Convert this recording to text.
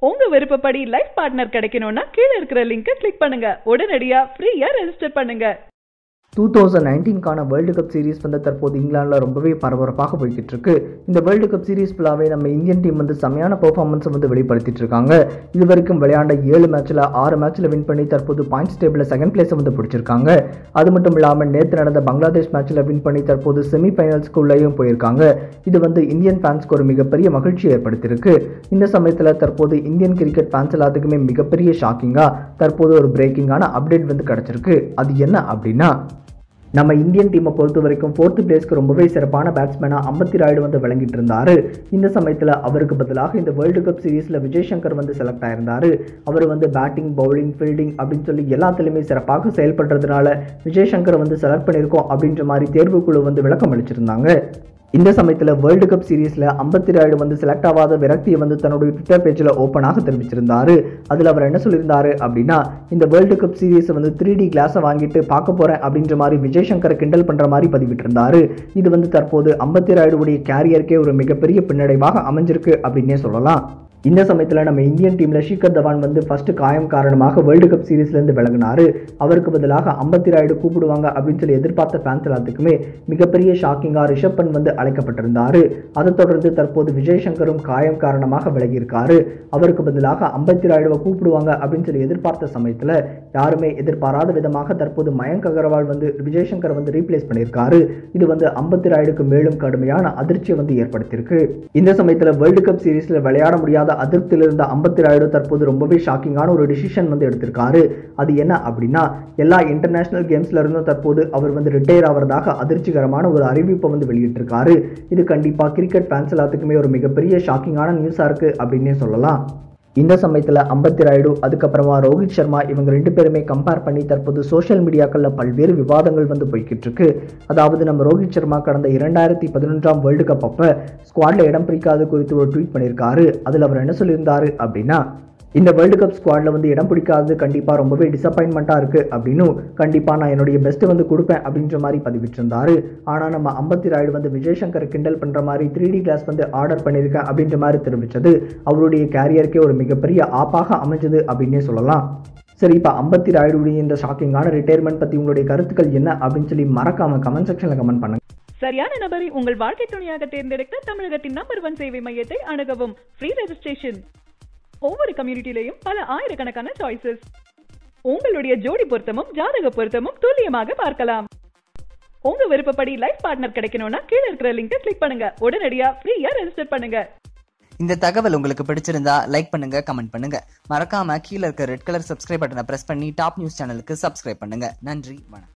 உங்க விருப்பப்படி life partner கிடைக்கணும்னா கீழே இருக்கிற லிங்கை கிளிக் பண்ணுங்க உடனடியா ஃப்ரீயா ரெஜிஸ்டர் பண்ணுங்க டூ தௌசண்ட் நைன்டீன்கான வேர்ல்டு கப் சீரிஸ் வந்து தற்போது இங்கிலாந்தில் ரொம்பவே பரபரப்பாக போய்கிட்டு இருக்கு இந்த வேர்ல்டு கப் சீரிஸ் ஃபுல்லாகவே நம்ம இந்தியன் டீம் வந்து செமையான பெர்ஃபார்மன்ஸை வந்து வெளிப்படுத்திட்டு இருக்காங்க இது வரைக்கும் விளையாண்ட ஏழு மேட்ச்சில் ஆறு மேட்ச்சில் வின் பண்ணி தற்போது பாயிண்ட்ஸ் டேபிளில் செகண்ட் பிளேஸை வந்து பிடிச்சிருக்காங்க அது மட்டும் இல்லாமல் நேற்று நடந்த பங்களாதேஷ் மேட்ச்சில் வின் பண்ணி தற்போது செமிஃபைனல்ஸ்க்கு உள்ளேயும் போயிருக்காங்க இது வந்து இந்தியன் ஃபேன்ஸ்க்கு ஒரு மிகப்பெரிய மகிழ்ச்சி ஏற்படுத்தியிருக்கு இந்த சமயத்தில் தற்போது இந்தியன் கிரிக்கெட் ஃபேன்ஸ் எல்லாத்துக்குமே மிகப்பெரிய ஷாக்கிங்காக தற்போது ஒரு பிரேக்கிங்கான அப்டேட் வந்து கிடச்சிருக்கு அது என்ன அப்படின்னா நம்ம இந்தியன் டீமை பொறுத்த வரைக்கும் ஃபோர்த்து பிளேஸ்க்கு ரொம்பவே சிறப்பான பேட்ஸ்மேனாக அம்பத்தி ராயுடு வந்து விளங்கிட்டு இருந்தார் இந்த சமயத்தில் அவருக்கு பதிலாக இந்த வேர்ல்டு கப் சீரீஸில் விஜய் சங்கர் வந்து செலக்ட் ஆயிருந்தார் அவர் வந்து பேட்டிங் பவுலிங் ஃபீல்டிங் அப்படின்னு சொல்லி எல்லாத்துலேயுமே சிறப்பாக செயல்படுறதுனால விஜய் சங்கரை வந்து செலக்ட் பண்ணியிருக்கோம் அப்படின்ற மாதிரி தேர்வுக்குழு வந்து விளக்கம் அளிச்சிருந்தாங்க இந்த சமயத்தில் வேர்ல்டு கப் சீரீஸில் அம்பத்தி ராயுடு வந்து செலக்ட் ஆகாத விரக்தியை வந்து தன்னுடைய ட்விட்டர் பேஜில் ஓப்பனாக தெரிவிச்சிருந்தாரு அதில் அவர் என்ன சொல்லியிருந்தாரு அப்படின்னா இந்த வேர்ல்டு கப் சீரீஸை வந்து த்ரீ டி கிளாஸை வாங்கிட்டு பார்க்க போகிறேன் அப்படின்ற மாதிரி விஜய் சங்கரை கிண்டல் பண்ணுற மாதிரி பதிவிட்டிருந்தாரு இது வந்து தற்போது அம்பத்தி ராயுடுடைய கேரியருக்கே ஒரு மிகப்பெரிய பின்னடைவாக அமைஞ்சிருக்கு அப்படின்னே சொல்லலாம் இந்த சமயத்தில் நம்ம இந்தியன் டீமில் ஷிகர் தவான் வந்து ஃபர்ஸ்ட் காயம் காரணமாக வேர்ல்டு கப் சீரீஸ்லேருந்து விலகினாரு அவருக்கு பதிலாக அம்பத்தி ராயுடு கூப்பிடுவாங்க அப்படின்னு சொல்லி எதிர்பார்த்த ஃபேன்ஸ் எல்லாத்துக்குமே மிகப்பெரிய ஷாக்கிங்காக ரிஷப் பண்ட் வந்து அழைக்கப்பட்டிருந்தாரு அதைத் தொடர்ந்து தற்போது விஜய் சங்கரும் காயம் காரணமாக விலகியிருக்காரு அவருக்கு பதிலாக அம்பத்தி ராயுடுவை கூப்பிடுவாங்க அப்படின்னு சொல்லி எதிர்பார்த்த சமயத்தில் யாருமே எதிர்பாராத விதமாக தற்போது மயங்க் அகர்வால் வந்து விஜய் சங்கர் வந்து ரீப்ளேஸ் பண்ணியிருக்காரு இது வந்து அம்பத்தி ராயுடுக்கு மேலும் கடுமையான அதிர்ச்சியை வந்து ஏற்படுத்தியிருக்கு இந்த சமயத்தில் வேர்ல்டு கப் சீரீஸில் விளையாட முடியாத அதிருப்தியில் இருந்த அம்பத்தி ராயுடு தற்போது ரொம்பவே ஷாக்கிங்கான ஒரு டிசிஷன் வந்து எடுத்திருக்காரு அது என்ன அப்படின்னா எல்லா இன்டர்நேஷனல் கேம்ஸ்ல இருந்தும் தற்போது அவர் வந்து ரிட்டையர் ஆவறதாக அதிர்ச்சிகரமான ஒரு அறிவிப்பை வந்து வெளியிட்டிருக்காரு இது கண்டிப்பாக கிரிக்கெட் ஃபேன்ஸ் எல்லாத்துக்குமே ஒரு மிகப்பெரிய ஷாக்கிங்கான நியூஸாக இருக்கு அப்படின்னே சொல்லலாம் இந்த சமயத்தில் அம்பத்தி ராயுடு அதுக்கப்புறமா ரோஹித் சர்மா இவங்க ரெண்டு பேருமே கம்பேர் பண்ணி தற்போது சோஷியல் மீடியாக்களில் பல்வேறு விவாதங்கள் வந்து போய்கிட்டு இருக்கு அதாவது நம்ம ரோஹித் சர்மா கடந்த இரண்டாயிரத்தி பதினொன்றாம் வேர்ல்டு கப் அப்போ ஸ்குவாடில் இடம் பிடிக்காது குறித்து ஒரு ட்வீட் பண்ணியிருக்காரு அதில் அவர் என்ன சொல்லியிருந்தாரு அப்படின்னா இந்த வேர்ல்டு கப் ஸ்குவாடில் வந்து இடம் பிடிக்காதது கண்டிப்பாக ரொம்பவே டிசப்பாயின்மெண்ட்டாக இருக்குது அப்படின்னும் கண்டிப்பாக நான் என்னுடைய பெஸ்ட்டு வந்து கொடுப்பேன் அப்படின்ற மாதிரி பதிவிட்டிருந்தாரு ஆனால் நம்ம அம்பத்தி ராயுடு வந்து விஜய் சங்கர் கிண்டல் பண்ணுற மாதிரி த்ரீ டி கிளாஸ் வந்து ஆர்டர் பண்ணியிருக்கேன் அப்படின்ற மாதிரி தெரிவித்தது அவருடைய கேரியருக்கே ஒரு மிகப்பெரிய ஆப்பாக அமைஞ்சது அப்படின்னே சொல்லலாம் சரி இப்போ அம்பத்தி ராயுடுடைய இந்த ஷாக்கிங்கான ரிட்டையர்மெண்ட் பற்றி உங்களுடைய கருத்துக்கள் என்ன அப்படின்னு சொல்லி மறக்காம கமெண்ட் செக்ஷனில் கமெண்ட் பண்ணுங்க சரியான நபரை உங்கள் வாழ்க்கை துணையாக தேர்ந்தெடுக்க தமிழகத்தின் நம்பர் ஒன் சேவை மையத்தை அணுகவும் ஃப்ரீ ரெஜிஸ்ட்ரேஷன் ஒவ்வொரு கம்யூனிட்டிலையும் பல ஆயிரக்கணக்கான சாய்ஸஸ் உங்களுடைய ஜோடி பொருத்தமும் ஜாதக பொருத்தமும் துல்லியமாக பார்க்கலாம் உங்க விருப்பப்படி லைஃப் பார்ட்னர் கிடைக்கணும்னா கீழே இருக்கிற லிங்கை கிளிக் பண்ணுங்க உடனடியா ஃப்ரீயா ரெஜிஸ்டர் பண்ணுங்க இந்த தகவல் உங்களுக்கு பிடிச்சிருந்தா லைக் பண்ணுங்க கமெண்ட் பண்ணுங்க மறக்காம கீழே இருக்க ரெட் கலர் சப்ஸ்கிரைப் பட்டனை பிரஸ் பண்ணி டாப் நியூஸ் சேனலுக்கு சப்ஸ்கிரைப் பண்ணுங்க நன்றி வணக்கம்